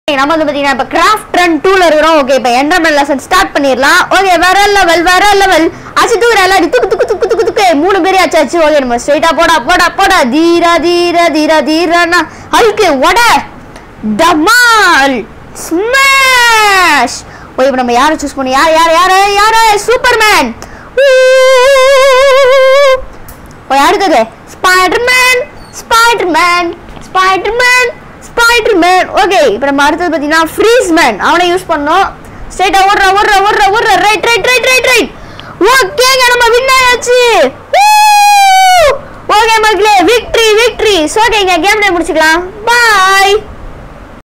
நம்ம வந்து பாத்தீங்கன்னா இப்ப கிராஃப்ட் ரன் டூல இருக்கிறோம் ஓகே இப்ப என்டர்மெண்ட் லெசன் ஸ்டார்ட் பண்ணிடலாம் ஓகே வேற லெவல் வேற லெவல் அச்சு தூக்குற எல்லாரும் துக்கு துக்கு துக்கு துக்கு துக்கு மூணு பேரே ஆச்சாச்சு ஓகே நம்ம ஸ்ட்ரைட்டா போடா போடா போடா தீரா தீரா தீரா தீரானா அழுக்கு வட டமால் ஸ்மாஷ் ஓகே இப்ப நம்ம யாரை சூஸ் பண்ணி யார் யார் யார் யார் சூப்பர்மேன் ஓகே அடுத்தது Spiderman Spiderman Spiderman Spiderman okay இப்போ நம்ம அடுத்தது பார்த்தீங்கன்னா ஃப்ரீஸ்மேன் அவனை யூஸ் பண்ணோம் ஸ்ட்ரைட்டா ஓடுற ஓடுற ஓடுற ஓடுற right right right right right ஓகேங்க நம்ம வின் ஆயாச்சு ஓகே மக்களே விக்ட்ரி விக்ட்ரி ஓகே இங்க கேம் முடிச்சுக்கலாம் பாய்